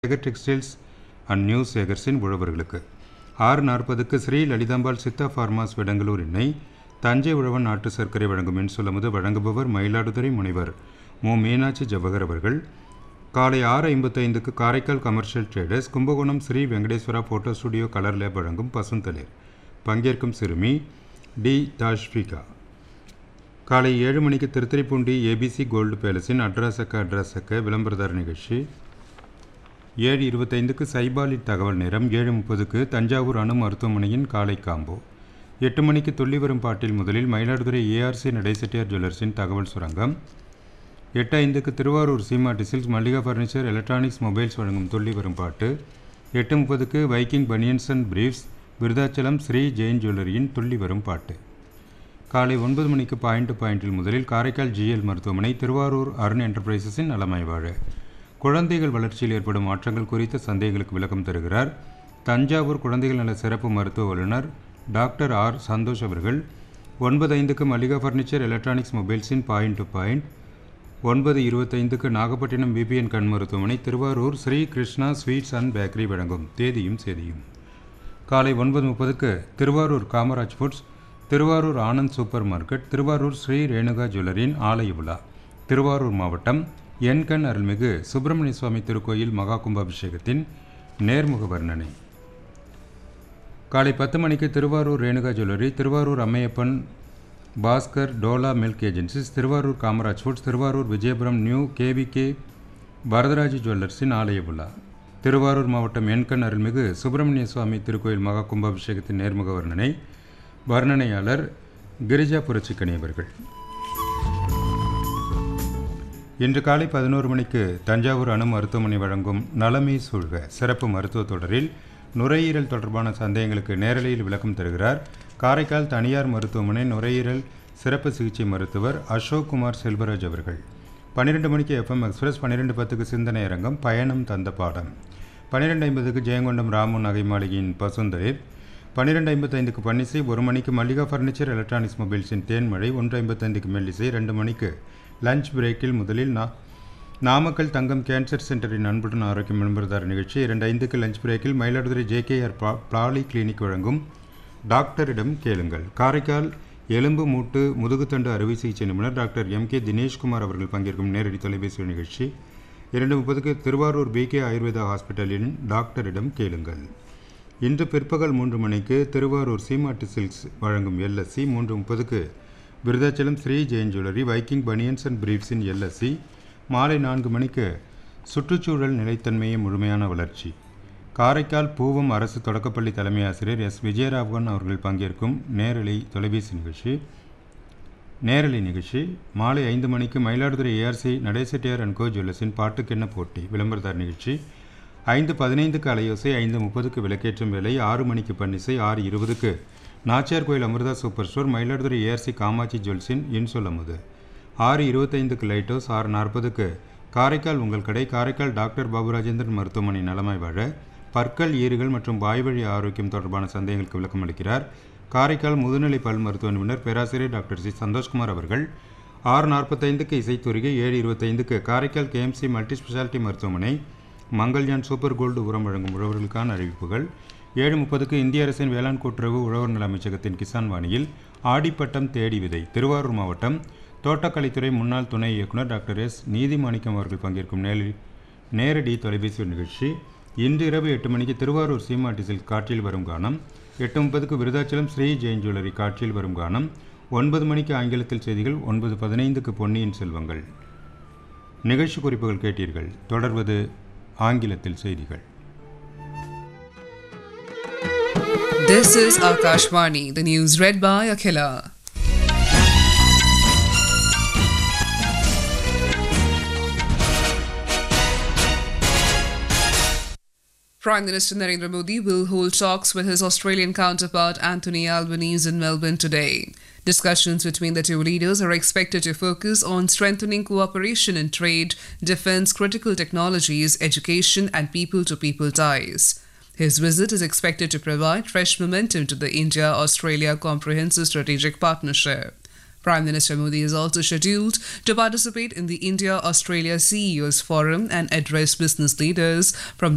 Sekar textiles and new சேகர்ஸின் உழவர்களுக்கு ஆறு நாற்பதுக்கு ஸ்ரீ லலிதாம்பாள் சித்தா ஃபார்மாஸ் விடங்களூர் எண்ணெய் தஞ்சை உழவன் நாட்டு சர்க்கரை வழங்கும் இன்சுலமுது வழங்குபவர் மயிலாடுதுறை முனைவர் மு மீனாட்சி ஜவஹர் அவர்கள் காலை ஆறு ஐம்பத்தைந்துக்கு Karaikal commercial traders Kumbakonam Shri Venkateswara photo studio colour lab வழங்கும் பசுந்தளிர் பங்கேற்கும் சிறுமி டி தாஷ்விகா காலை ஏழு மணிக்கு திருத்துறைப்பூண்டி ஏபிசி கோல்டு பேலஸின் அட்ராசக்க அட்ராசக்க விளம்பரதார நிகழ்ச்சி ஏழு இருபத்தைந்துக்கு சைபாலிட் தகவல் நேரம் ஏழு முப்பதுக்கு தஞ்சாவூர் அணு மருத்துவமனையின் காலை காம்போ எட்டு மணிக்கு துள்ளி வரும் பாட்டில் முதலில் மயிலாடுதுறை ஏஆர்சி நடைசெட்டியார் ஜுவல்லர்ஸின் தகவல் சுரங்கம் எட்டு ஐந்துக்கு Thiruvarur Seematti silks Mallika furniture electronics mobiles வழங்கும் துள்ளி வரும் பாட்டு எட்டு முப்பதுக்கு Viking banians and briefs Virudhachalam Shri Jain ஜுவல்லரியின் துள்ளி வரும் பாட்டு காலை ஒன்பது மணிக்கு பாயிண்ட் டு பாயிண்டில் முதலில் காரைக்கால் ஜிஎல் மருத்துவமனை திருவாரூர் அருண் என்டர்பிரைசஸின் நலமாய் வாழ குழந்தைகள் வளர்ச்சியில் ஏற்படும் மாற்றங்கள் குறித்த சந்தேகங்களுக்கு விளக்கம் தருகிறார் தஞ்சாவூர் குழந்தைகள் நல சிறப்பு மருத்துவ வல்லுநர் டாக்டர் ஆர் சந்தோஷ் அவர்கள் ஒன்பது ஐந்துக்கு மல்லிகா ஃபர்னிச்சர் எலக்ட்ரானிக்ஸ் மொபைல்ஸின் பாயிண்ட் டு பாயிண்ட் ஒன்பது இருபத்தைந்துக்கு நாகப்பட்டினம் பிபிஎன் கண் மருத்துவமனை Thiruvarur Shri Krishna sweets and bakery வழங்கும் தேதியும் சேதியும் காலை ஒன்பது முப்பதுக்கு Thiruvarur Kamaraj foods Thiruvarur Anand super market Thiruvarur Shri Renuka ஜுவல்லரியின் ஆலய விழா திருவாரூர் மாவட்டம் என்கண் அருள்மிகு சுப்பிரமணிய சுவாமி திருக்கோயில் மகா கும்பாபிஷேகத்தின் நேர்முக வர்ணனை காலை பத்து மணிக்கு Thiruvarur Renuka jewellery Thiruvarur Ammaiyappan Bhaskar Dola milk agencies Thiruvarur Kamaraj foods Thiruvarur Vijayapuram new KVK Varadaraja ஜுவல்லர்ஸின் ஆலய விழா திருவாரூர் மாவட்டம் என்கண் அருள்மிகு சுப்பிரமணிய சுவாமி திருக்கோயில் மகா கும்பாபிஷேகத்தின் நேர்முக வர்ணனை வர்ணனையாளர் கிரிஜா புரட்சிக்கணி அவர்கள் இன்று காலை பதினோரு மணிக்கு தஞ்சாவூர் அணு மருத்துவமனை வழங்கும் நலமே சூழ்க சிறப்பு மருத்துவ தொடரில் நுரையீரல் தொடர்பான சந்தேகங்களுக்கு நேரலையில் விளக்கம் தருகிறார் காரைக்கால் தனியார் மருத்துவமனை நுரையீரல் சிறப்பு சிகிச்சை மருத்துவர் அசோக் குமார் செல்வராஜ் அவர்கள் பன்னிரெண்டு மணிக்கு எஃப்எம் எக்ஸ்பிரஸ் பன்னிரெண்டு பத்துக்கு சிந்தனை அரங்கம் பயணம் தந்த பாடம் பன்னிரெண்டு ஐம்பதுக்கு ஜெயங்கொண்டம் ராமு நகை மாளிகையின் பசுந்தளிர் பன்னிரெண்டு ஐம்பத்தைந்துக்கு பன்னிசை ஒரு மணிக்கு மல்லிகா ஃபர்னிச்சர் எலக்ட்ரானிக்ஸ் மொபைல்ஸின் தேன்மழை ஒன்று ஐம்பத்தைந்துக்கு மெல்லிசை ரெண்டு மணிக்கு லஞ்ச் பிரேக்கில் முதலில் நா நாமக்கல் தங்கம் கேன்சர் சென்டரின் அன்புடன் ஆரோக்கியம் விளம்பரதார நிகழ்ச்சி இரண்டு ஐந்துக்கு லஞ்ச் பிரேக்கில் மயிலாடுதுறை ஜேகேஆர் பிளாலி கிளினிக் வழங்கும் டாக்டரிடம் கேளுங்கள் காரைக்கால் எலும்பு மூட்டு முதுகுத்தண்டு அறுவை சிகிச்சை நிபுணர் டாக்டர் எம் கே தினேஷ்குமார் அவர்கள் பங்கேற்கும் நேரடி தொலைபேசி நிகழ்ச்சி இரண்டு முப்பதுக்கு திருவாரூர் பிகே ஆயுர்வேதா ஹாஸ்பிட்டலின் டாக்டரிடம் கேளுங்கள் இன்று பிற்பகல் மூன்று மணிக்கு திருவாரூர் சீமாட்டி சில்க்ஸ் வழங்கும் எல்எஸ்சி மூன்று முப்பதுக்கு Virudhachalam Shri Jain jewellery Viking banians and பிரீஃப்ஸின் எல்எஸ்சி மாலை நான்கு மணிக்கு சுற்றுச்சூழல் நிலைத்தன்மையை முழுமையான வளர்ச்சி காரைக்கால் பூவம் அரசு தொடக்கப்பள்ளி தலைமை ஆசிரியர் எஸ் விஜயராகவன் அவர்கள் பங்கேற்கும் நேரலை தொலைபேசி நிகழ்ச்சி நேரலை நிகழ்ச்சி மாலை ஐந்து மணிக்கு Mayiladuthurai ARC Nadesettiyar and co ஜுவல்லர்ஸின் பாட்டுக்கென்ன போட்டி விளம்பரதார் நிகழ்ச்சி ஐந்து பதினைந்துக்கு அலையோசை ஐந்து முப்பதுக்கு விளக்கேற்றும் வேலை ஆறு மணிக்கு பன்னிசை ஆறு இருபதுக்கு Nachiyar Koil Amirtha super store Mayiladuthurai ARC Kamatchi ஜுவல்ஸின் இன்சொல் அமுது ஆறு இருபத்தைந்துக்கு லைட் ஹவுஸ் ஆறு நாற்பதுக்கு காரைக்கால் உங்கள் கடை காரைக்கால் டாக்டர் பாபு ராஜேந்திரன் மருத்துவமனை நலமாய் வாழ பற்கள் ஈறுகள் மற்றும் வாய்வழி ஆரோக்கியம் தொடர்பான சந்தேகங்களுக்கு விளக்கம் அளிக்கிறார் காரைக்கால் முதுநிலை பல் மருத்துவ நிபுணர் பேராசிரியர் டாக்டர் சி சந்தோஷ்குமார் அவர்கள் ஆறு நாற்பத்தைந்துக்கு இசைத்துறைகை ஏழு இருபத்தைந்துக்கு காரைக்கால் கேஎம்சி மல்டி ஸ்பெஷாலிட்டி மருத்துவமனை மங்கள்யான் சூப்பர் கோல்டு உரம் வழங்கும் உழவர்களுக்கான அறிவிப்புகள் ஏழு முப்பதுக்கு இந்திய அரசின் வேளாண் கூட்டுறவு உழவர் நல அமைச்சகத்தின் கிசான் வாணியில் ஆடிப்பட்டம் தேடி விதை திருவாரூர் மாவட்டம் தோட்டக்கலைத்துறை முன்னாள் துணை இயக்குனர் டாக்டர் எஸ் நீதிமாணிக்கம் அவர்கள் பங்கேற்கும் நேரில் நேரடி தொலைபேசி நிகழ்ச்சி இன்று இரவு எட்டு மணிக்கு திருவாரூர் சீமாட்டிசில் காட்சியில் வரும் கானம் எட்டு முப்பதுக்கு விருதாச்சலம் ஸ்ரீ ஜெயின் ஜுவல்லரி காட்சியில் வரும் கானம் ஒன்பது மணிக்கு ஆங்கிலத்தில் செய்திகள் ஒன்பது பதினைந்துக்கு பொன்னியின் செல்வங்கள் நிகழ்ச்சி குறிப்புகள் கேட்டீர்கள் தொடர்வது ஆங்கிலத்தில் செய்திகள் This is Akashvani, the news read by Akhila. Prime Minister Narendra Modi will hold talks with his Australian counterpart Anthony Albanese in Melbourne today. Discussions between the two leaders are expected to focus on strengthening cooperation in trade, defense, critical technologies, education, and people to people ties. His visit is expected to provide fresh momentum to the India Australia Comprehensive Strategic Partnership. Prime Minister Modi is also scheduled to participate in the India Australia CEOs Forum and address business leaders from